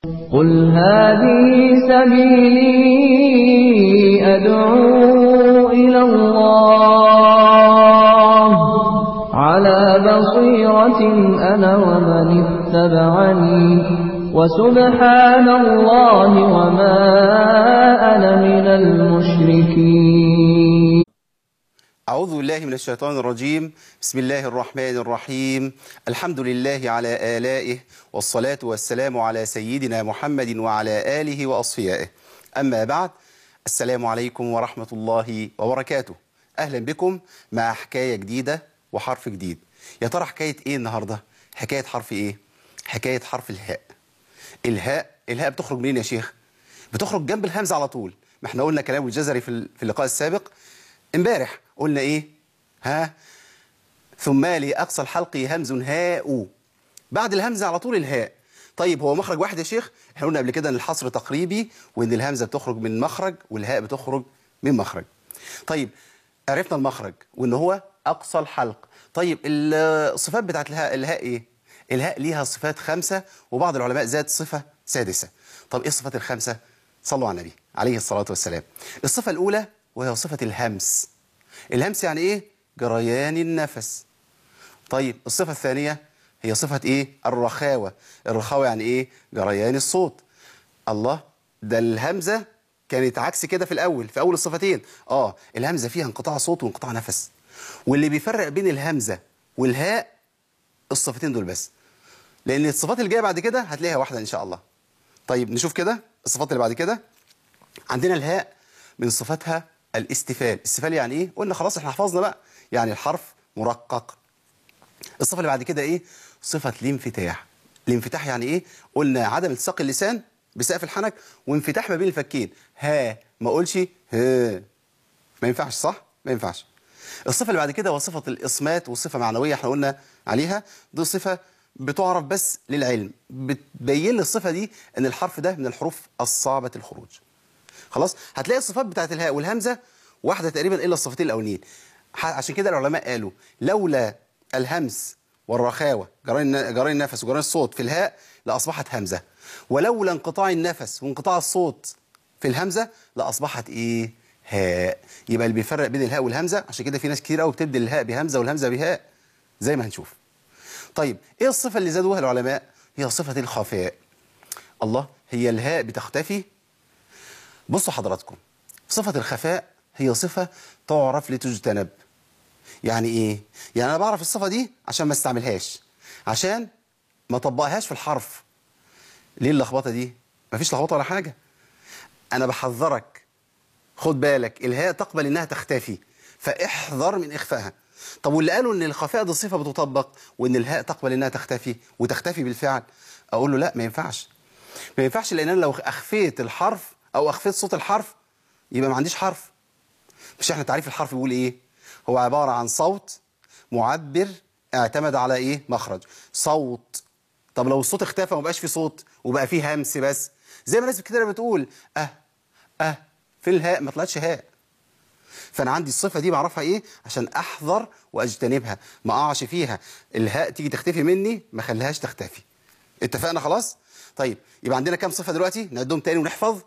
قل هذه سبيلي أدعو إلى الله على بصيرة أنا ومن اتبعني وسبحان الله وما أنا من المشركين أعوذ بالله من الشيطان الرجيم بسم الله الرحمن الرحيم الحمد لله على آلائه والصلاة والسلام على سيدنا محمد وعلى آله وأصفيائه أما بعد السلام عليكم ورحمة الله وبركاته أهلا بكم مع حكاية جديدة وحرف جديد يا ترى حكاية إيه النهاردة؟ حكاية حرف إيه؟ حكاية حرف الهاء الهاء الهاء بتخرج منين يا شيخ؟ بتخرج جنب الهمزة على طول ما احنا قلنا كلام الجزري في في اللقاء السابق امبارح قلنا ايه ها ثم لأقصى الحلق همز هاء بعد الهمزة على طول الهاء طيب هو مخرج واحد يا شيخ احنا قلنا قبل كده ان الحصر تقريبي وان الهمزة بتخرج من مخرج والهاء بتخرج من مخرج طيب عرفنا المخرج وان هو أقصى الحلق طيب الصفات بتاعت الهاء الهاء ايه الهاء ليها صفات خمسة وبعض العلماء زاد صفة سادسة طب ايه الصفات الخمسة صلوا على النبي عليه الصلاة والسلام الصفة الأولى وهي صفة الهمس الهمس يعني ايه جريان النفس طيب الصفة الثانية هي صفة ايه الرخاوة الرخاوة يعني ايه جريان الصوت الله ده الهمزة كانت عكس كده في الأول في أول الصفتين اه الهمزة فيها انقطاع صوت وانقطاع نفس واللي بيفرق بين الهمزة والهاء الصفتين دول بس لأن الصفات اللي جاية بعد كده هتلاقيها واحدة إن شاء الله طيب نشوف كده الصفات اللي بعد كده عندنا الهاء من صفاتها الاستفال استفال يعني ايه قلنا خلاص احنا حفظنا بقى يعني الحرف مرقق الصفه اللي بعد كده ايه صفه الانفتاح الانفتاح يعني ايه قلنا عدم التصاق اللسان بسقف الحنك وانفتاح ما بين الفكين ها ما اقولش ها ما ينفعش صح ما ينفعش الصفه اللي بعد كده هو صفه الاصمات وصفه معنويه احنا قلنا عليها دي صفه بتعرف بس للعلم بتبين لي الصفه دي ان الحرف ده من الحروف الصعبه الخروج خلاص هتلاقي الصفات بتاعت الهاء والهمزه واحده تقريبا الا الصفتين الاولانيين عشان كده العلماء قالوا لولا الهمس والرخاوه جرين جرين النفس وجرين الصوت في الهاء لاصبحت همزه ولولا انقطاع النفس وانقطاع الصوت في الهمزه لاصبحت ايه هاء يبقى اللي بيفرق بين الهاء والهمزه عشان كده في ناس كتير قوي بتبدل الهاء بهمزه والهمزه بهاء زي ما هنشوف طيب ايه الصفه اللي زادوها العلماء هي صفه الخفاء الله هي الهاء بتختفي بصوا حضراتكم صفة الخفاء هي صفة تعرف لتجتنب يعني ايه؟ يعني انا بعرف الصفة دي عشان ما استعملهاش عشان ما طبقهاش في الحرف ليه اللخبطة دي؟ مفيش لخبطة ولا حاجة انا بحذرك خد بالك الهاء تقبل انها تختفي فاحذر من اخفائها طب واللي قالوا ان الخفاء دي صفة بتطبق وان الهاء تقبل انها تختفي وتختفي بالفعل اقول له لا ما ينفعش ما ينفعش لان انا لو اخفيت الحرف او اخفيت صوت الحرف يبقى ما عنديش حرف مش احنا تعريف الحرف بيقول ايه هو عبارة عن صوت معبر اعتمد على ايه مخرج صوت طب لو الصوت اختفى وما بقاش فيه صوت وبقى فيه همس بس زي ما ناس كتير بتقول اه اه في الهاء ما طلعتش هاء فانا عندي الصفه دي بعرفها ايه عشان احذر واجتنبها ما اقعش فيها الهاء تيجي تختفي مني ما خليهاش تختفي اتفقنا خلاص طيب يبقى عندنا كام صفه دلوقتي نعدهم تاني ونحفظ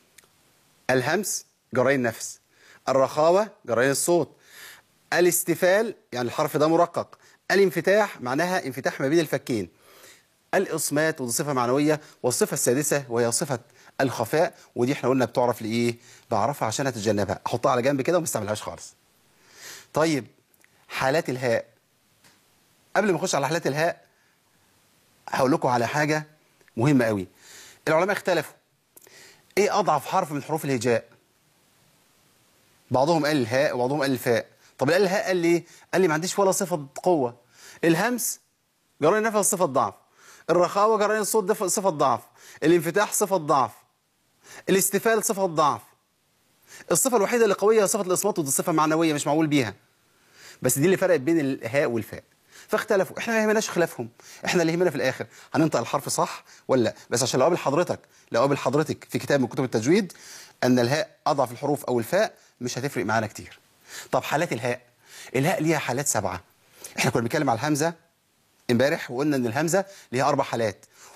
الهمس جرين النفس الرخاوة جرين الصوت الاستفال يعني الحرف ده مرقق الانفتاح معناها انفتاح ما بين الفكين الإصمات ودي صفة معنوية والصفة السادسة وهي صفة الخفاء ودي احنا قلنا بتعرف لإيه بعرفها عشان أتجنبها أحطها على جنب كده وما استعملهاش خالص طيب حالات الهاء قبل ما أخش على حالات الهاء هقول لكم على حاجة مهمة قوي العلماء اختلفوا ايه اضعف حرف من حروف الهجاء بعضهم قال الهاء وبعضهم قال الفاء طب اللي قال الهاء قال لي قال لي ما عنديش ولا صفه قوه الهمس جرين النفس صفه ضعف الرخاوه جرين الصوت صفه ضعف الانفتاح صفه ضعف الاستفال صفه ضعف الصفه الوحيده اللي قويه هي صفه الاصمات ودي صفه معنويه مش معقول بيها بس دي اللي فرقت بين الهاء والفاء فاختلفوا احنا ما يهمناش خلافهم احنا اللي يهمنا في الاخر هننطق الحرف صح ولا لا بس عشان لو قابل حضرتك لو قابل حضرتك في كتاب من كتب التجويد ان الهاء اضعف الحروف او الفاء مش هتفرق معانا كتير طب حالات الهاء الهاء ليها حالات سبعه احنا كنا بنتكلم على الهمزه امبارح وقلنا ان الهمزه ليها اربع حالات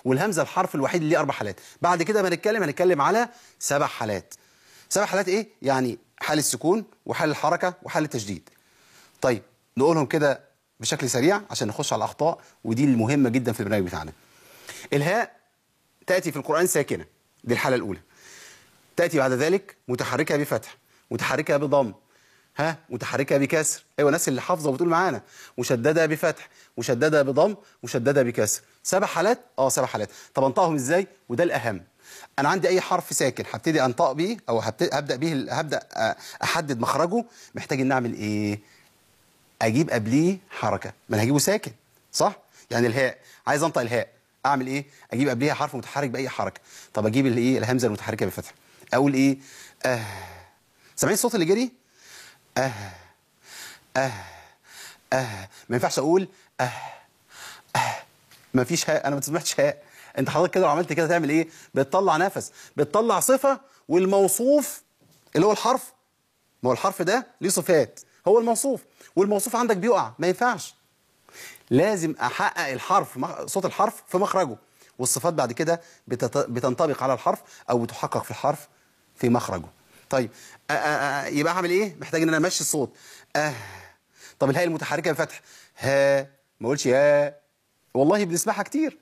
والهمزه الحرف الوحيد اللي ليه اربع حالات بعد كده ما نتكلم هنتكلم على سبع حالات سبع حالات ايه يعني حال السكون وحال الحركه وحال التشديد طيب نقولهم كده بشكل سريع عشان نخش على الاخطاء ودي المهمه جدا في البرنامج بتاعنا الهاء تاتي في القران ساكنه دي الحاله الاولى تاتي بعد ذلك متحركه بفتح متحركه بضم ها متحركه بكسر ايوه الناس اللي حافظه وبتقول معانا مشدده بفتح مشدده بضم مشدده بكسر سبع حالات اه سبع حالات طب انطقهم ازاي وده الاهم انا عندي اي حرف ساكن هبتدي انطق بيه او هبت- هبدا بيه هبدا آه، احدد مخرجه محتاج ان اعمل ايه اجيب قبليه حركه ما انا هجيبه ساكن صح يعني الهاء عايز انطق الهاء اعمل ايه اجيب قبليها حرف متحرك باي حركه طب اجيب الايه الهمزه المتحركه بفتح اقول ايه اه سامعين الصوت اللي جري اه اه اه ما ينفعش اقول اه اه ما فيش هاء انا ما سمعتش هاء انت حضرتك كده لو عملت كده تعمل ايه بتطلع نفس بتطلع صفه والموصوف اللي هو الحرف ما هو الحرف ده ليه صفات هو الموصوف والموصوف عندك بيقع ما ينفعش لازم احقق الحرف مخ- صوت الحرف في مخرجه والصفات بعد كده بتت- بتنطبق على الحرف او بتحقق في الحرف في مخرجه طيب آآ آآ يبقى اعمل ايه محتاج ان انا امشي الصوت اه طب الهاء المتحركه بفتح ها ما اقولش يا والله بنسمعها كتير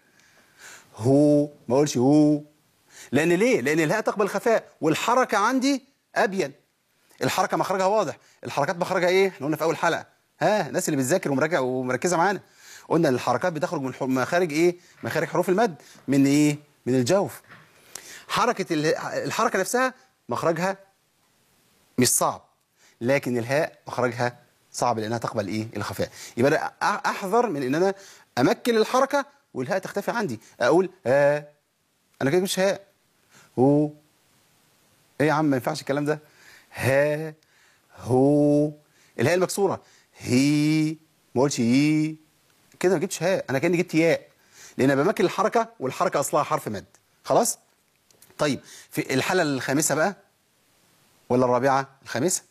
هو ما اقولش هو لان ليه لان الهاء تقبل الخفاء والحركه عندي ابين الحركه مخرجها واضح الحركات مخرجها ايه احنا قلنا في اول حلقه ها الناس اللي بتذاكر ومراجعه ومركزه معانا قلنا ان الحركات بتخرج من حو- مخارج ايه مخارج حروف المد من ايه من الجوف حركه ال- الحركه نفسها مخرجها مش صعب لكن الهاء مخرجها صعب لانها تقبل ايه الخفاء يبقى انا أ- احذر من ان انا امكن الحركه والهاء تختفي عندي اقول ها انا كده مش هاء هو ايه يا عم ما ينفعش الكلام ده ها هو الهاء المكسوره هي ما قلتش هي كده ما جبتش هاء انا كاني جبت ياء لان أنا بمكن الحركه والحركه اصلها حرف مد خلاص طيب في الحاله الخامسه بقى ولا الرابعه الخامسه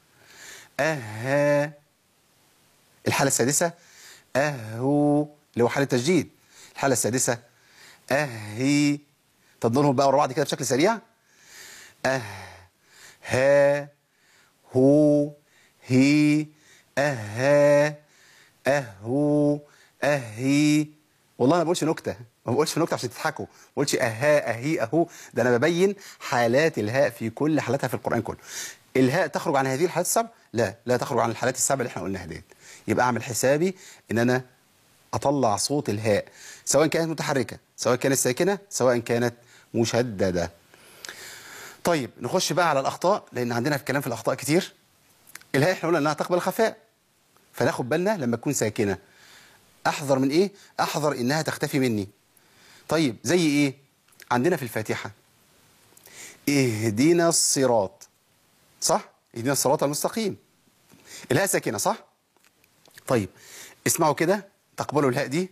اها الحاله السادسه اهو اللي هو حاله تجديد الحاله السادسه اهي طب نقولهم بقى ورا بعض كده بشكل سريع اه ها هو هي اها اهو اهي والله ما بقولش نكته ما بقولش نكته عشان تضحكوا ما بقولش اها اهي اهو ده انا ببين حالات الهاء في كل حالاتها في القران كله الهاء تخرج عن هذه الحالات السبع لا لا تخرج عن الحالات السبع اللي احنا قلناها ديت يبقى اعمل حسابي ان انا اطلع صوت الهاء سواء كانت متحركه سواء كانت ساكنه سواء كانت مشدده طيب نخش بقى على الاخطاء لان عندنا في كلام في الاخطاء كتير الهاء احنا قلنا انها تقبل الخفاء فناخد بالنا لما تكون ساكنه احذر من ايه احذر انها تختفي مني طيب زي ايه عندنا في الفاتحه اهدنا الصراط صح اهدنا الصراط المستقيم الهاء ساكنه صح طيب اسمعوا كده تقبلوا الهاء دي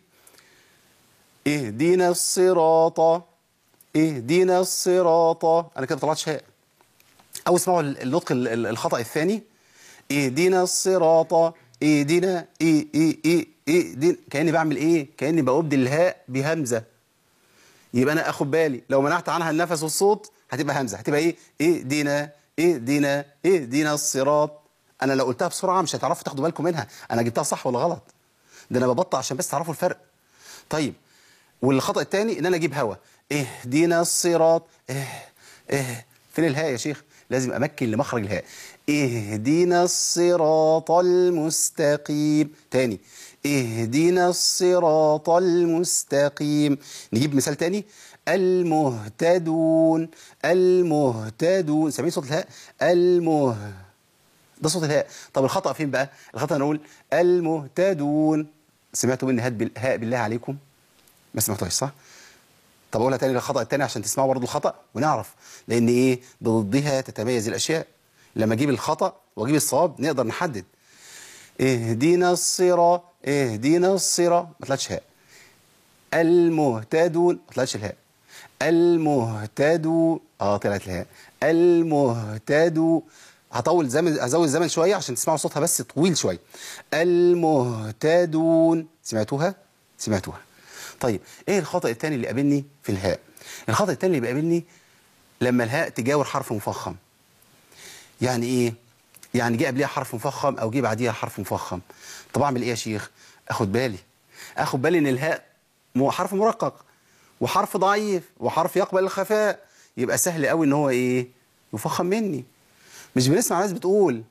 اهدنا الصراط اهدنا الصراط انا كده ما طلعتش هاء او اسمعوا النطق ال- ال- الخطا الثاني اهدنا الصراط اهدنا ايه ايه ايه ايه دين كاني بعمل ايه كاني بأبدل الهاء بهمزه يبقى انا اخد بالي لو منعت عنها النفس والصوت هتبقى همزه هتبقى ايه ايه دينا ايه دينا ايه دينا الصراط انا لو قلتها بسرعه مش هتعرفوا تاخدوا بالكم منها انا جبتها صح ولا غلط ده انا ببطأ عشان بس تعرفوا الفرق طيب والخطأ الثاني ان انا اجيب هوا اهدنا الصراط اه اه فين الهاء يا شيخ لازم امكن لمخرج الهاء اهدنا الصراط المستقيم تاني اهدنا الصراط المستقيم نجيب مثال تاني المهتدون المهتدون سامعين صوت الهاء المه ده صوت الهاء طب الخطأ فين بقى الخطأ نقول المهتدون سمعتوا مني هات بال- هاء بالله عليكم ما سمعتوش صح طب اقولها تاني الخطأ التاني عشان تسمعوا برضه الخطأ ونعرف لان ايه بضدها تتميز الاشياء لما اجيب الخطأ واجيب الصواب نقدر نحدد اهدنا الصراط اهدنا الصراط ما طلعتش هاء المهتدون ما طلعتش الهاء المهتدون اه طلعت الهاء المهتدون هطول زمن هزود زمن شويه عشان تسمعوا صوتها بس طويل شويه المهتدون سمعتوها سمعتوها طيب ايه الخطا الثاني اللي قابلني في الهاء الخطا الثاني اللي بيقابلني لما الهاء تجاور حرف مفخم يعني ايه يعني جه قبلها حرف مفخم او جه بعديها حرف مفخم طب اعمل ايه يا شيخ اخد بالي اخد بالي ان الهاء مو- حرف مرقق وحرف ضعيف وحرف يقبل الخفاء يبقى سهل قوي ان هو ايه يفخم مني مش بنسمع ناس بتقول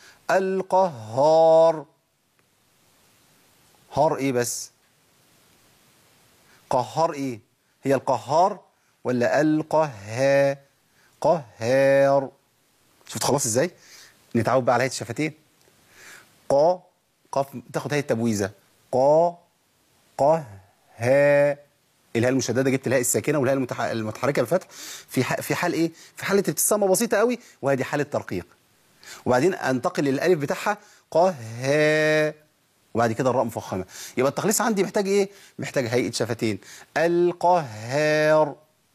القهار هار ايه بس قهار ايه هي القهار ولا القها قهار شفت خلاص ازاي نتعود بقى على هيئه الشفتين قا قاف تاخد هيئه تبويزه قا قه ها الهاء المشدده جبت الهاء الساكنه والهاء المتح... المتحركه بالفتح في ح... في حال ايه في حاله ابتسامه بسيطه قوي وهذه حاله ترقيق وبعدين انتقل للالف بتاعها قه ها وبعد كده الراء مفخمه يبقى التخليص عندي محتاج ايه محتاج هيئه شفتين القهار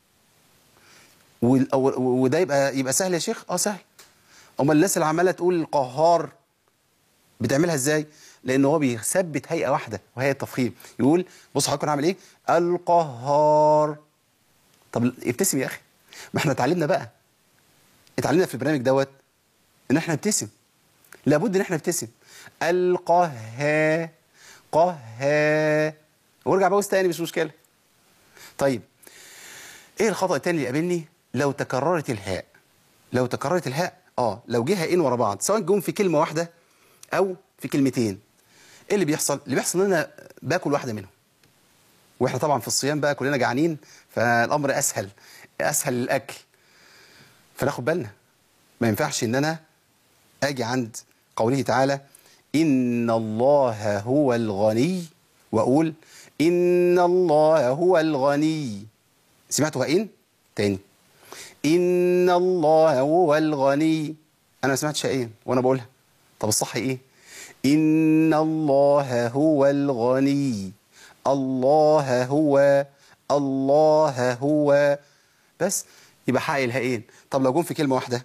وال- و- وده يبقى يبقى سهل يا شيخ اه سهل امال الناس اللي عماله تقول القهار بتعملها ازاي لان هو بيثبت هيئه واحده وهي التفخيم يقول بص حضرتك هعمل ايه القهار طب ابتسم يا اخي ما احنا اتعلمنا بقى اتعلمنا في البرنامج دوت ان احنا نبتسم لابد ان احنا نبتسم القها قها وارجع بوز تاني مش مشكله طيب ايه الخطا التاني اللي قابلني لو تكررت الهاء لو تكررت الهاء اه لو جه هاءين ورا بعض سواء جم في كلمه واحده او في كلمتين ايه اللي بيحصل اللي بيحصل ان انا باكل واحده منهم واحنا طبعا في الصيام بقى كلنا جعانين فالامر اسهل اسهل الاكل فناخد بالنا ما ينفعش ان انا اجي عند قوله تعالى ان الله هو الغني واقول ان الله هو الغني سمعتوا هائين تاني ان الله هو الغني انا ما سمعتش هائين وانا بقولها طب الصح ايه ان الله هو الغني الله هو الله هو بس يبقى حق الهائين طب لو جم في كلمه واحده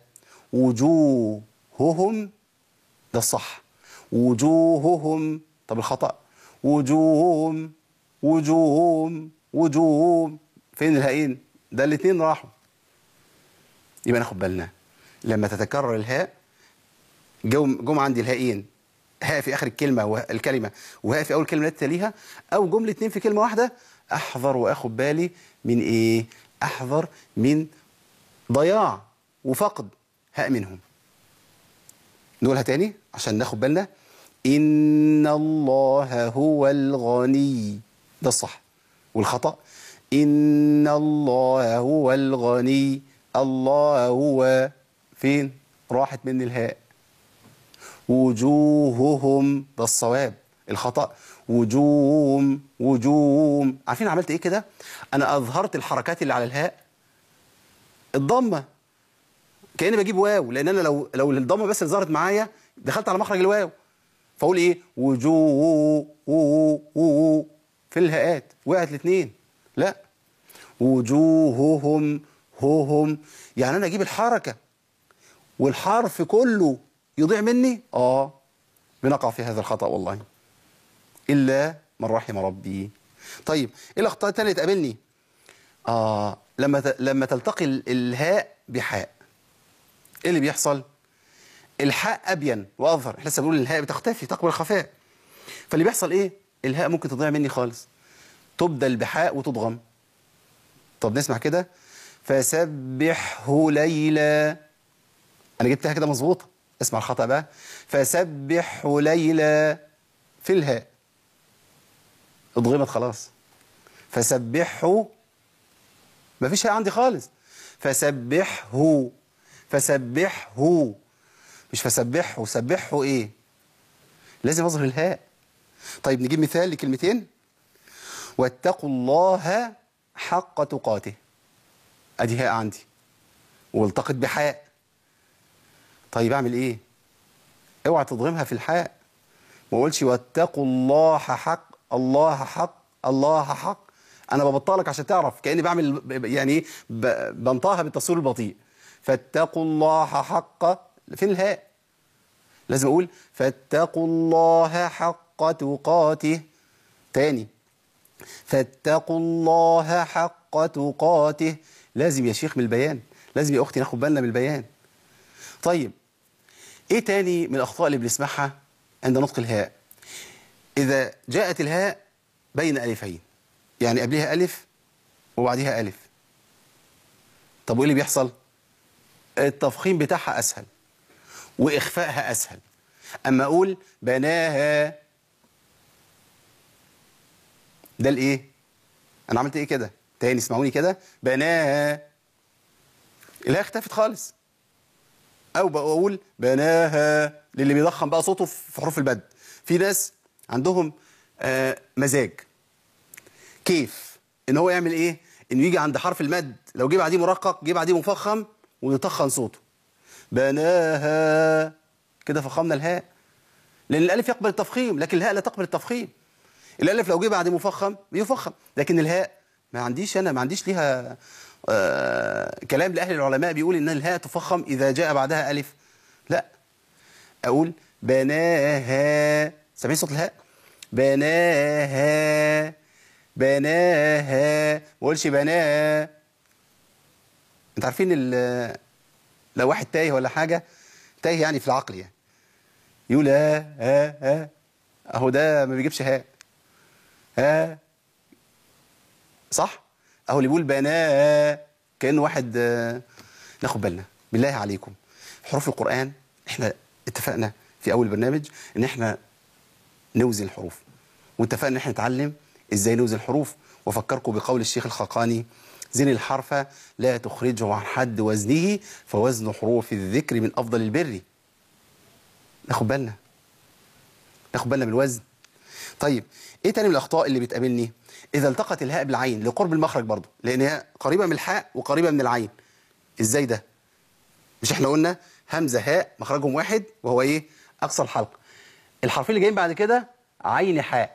وجوههم ده الصح وجوههم طب الخطأ وجوههم وجوههم وجوههم فين الهائين ده الاثنين راحوا يبقى ناخد بالنا لما تتكرر الهاء جم جم عندي الهائين هاء في اخر الكلمه والكلمه وهاء في اول كلمه التي تليها او جمله اتنين في كلمه واحده احذر واخد بالي من ايه احذر من ضياع وفقد هاء منهم نقولها تاني عشان ناخد بالنا إن الله هو الغني ده الصح والخطأ إن الله هو الغني الله هو فين راحت من الهاء وجوههم ده الصواب الخطأ وجوههم وجوههم عارفين عملت ايه كده انا اظهرت الحركات اللي على الهاء الضمه كاني بجيب واو لان انا لو لو الضمه بس اللي ظهرت معايا دخلت على مخرج الواو فاقول ايه وجوه وو في الهاءات وقعت الاثنين لا وجوههم هوهم يعني انا اجيب الحركه والحرف كله يضيع مني اه بنقع في هذا الخطا والله الا من رحم ربي طيب ايه الاخطاء الثانيه اللي تقابلني اه لما ت... لما تلتقي ال- الهاء بحاء ايه اللي بيحصل الحاء ابين واظهر احنا لسه بنقول الهاء بتختفي تقبل الخفاء فاللي بيحصل ايه الهاء ممكن تضيع مني خالص تبدل بحاء وتضغم طب نسمع كده فسبحه ليلا انا جبتها كده مظبوطه اسمع الخطا بقى فسبحه ليلا في الهاء اضغمت خلاص فسبحه مفيش هاء عندي خالص فسبحه فسبحه مش فسبحه سبحه ايه لازم اظهر الهاء طيب نجيب مثال لكلمتين واتقوا الله حق تقاته ادي هاء عندي والتقط بحاء طيب اعمل ايه اوعى تضغمها في الحاء ما اقولش واتقوا الله حق الله حق الله حق انا ببطلك عشان تعرف كاني بعمل ب- يعني ايه ب- بنطقها بالتصوير البطيء فاتقوا الله حق فين الهاء لازم اقول فاتقوا الله حق تقاته تاني فاتقوا الله حق تقاته لازم يا شيخ من البيان لازم يا أختي ناخد بالنا من البيان طيب إيه تاني من الأخطاء اللي بنسمعها عند نطق الهاء إذا جاءت الهاء بين ألفين يعني قبلها ألف وبعدها ألف طب وإيه اللي بيحصل التفخيم بتاعها أسهل وإخفائها أسهل أما أقول بناها ده الإيه أنا عملت إيه كده تاني اسمعوني كده بناها الهاء اختفت خالص أو بقول بناها للي بيضخم بقى صوته في حروف المد في ناس عندهم آه مزاج كيف ان هو يعمل ايه انه يجي عند حرف المد لو جه بعديه مرقق جه بعديه مفخم ويطخن صوته بناها كده فخمنا الهاء لان الالف يقبل التفخيم لكن الهاء لا تقبل التفخيم الالف لو جه بعد مفخم بيفخم لكن الهاء ما عنديش انا ما عنديش ليها آه كلام لاهل العلماء بيقول ان الهاء تفخم اذا جاء بعدها الف لا اقول بناها سامعين صوت الهاء بناها بناها ما اقولش بناها انت عارفين لو واحد تايه ولا حاجه تايه يعني في العقل يعني يقول ها ها ها اهو ده ما بيجيبش هاء ها صح اهو اللي بيقول بناها كانه واحد ناخد بالنا بالله عليكم حروف القران احنا اتفقنا في اول برنامج ان احنا نوزن الحروف واتفقنا ان احنا نتعلم ازاي نوزن الحروف وافكركم بقول الشيخ الخقاني زن الحرف لا تخرجه عن حد وزنه فوزن حروف الذكر من افضل البر ناخد بالنا ناخد بالنا من الوزن طيب ايه تاني من الاخطاء اللي بتقابلني اذا التقت الهاء بالعين لقرب المخرج برضه لان هي قريبه من الحاء وقريبه من العين ازاي ده مش احنا قلنا همزه هاء مخرجهم واحد وهو ايه اقصى الحلق الحرفين اللي جايين بعد كده عين حاء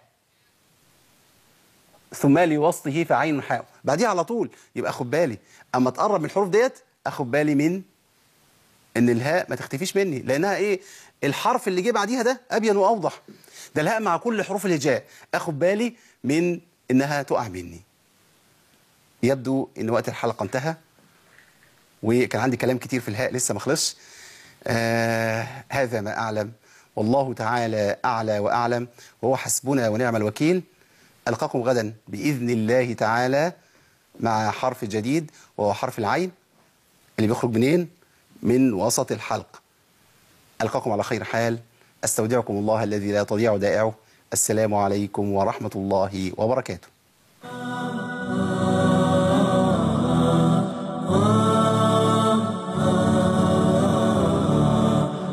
ثم لوسطه فعين حاء بعديها على طول يبقى خد بالي اما تقرب من الحروف ديت اخد بالي من ان الهاء ما تختفيش مني لانها ايه الحرف اللي جه بعديها ده ابين واوضح ده الهاء مع كل حروف الهجاء اخد بالي من انها تقع مني يبدو ان وقت الحلقه انتهى وكان عندي كلام كتير في الهاء لسه ما خلصش آه هذا ما اعلم والله تعالى اعلى واعلم وهو حسبنا ونعم الوكيل ألقاكم غدا بإذن الله تعالى مع حرف جديد وهو حرف العين اللي بيخرج منين؟ من وسط الحلق ألقاكم على خير حال أستودعكم الله الذي لا تضيع دائعه السلام عليكم ورحمة الله وبركاته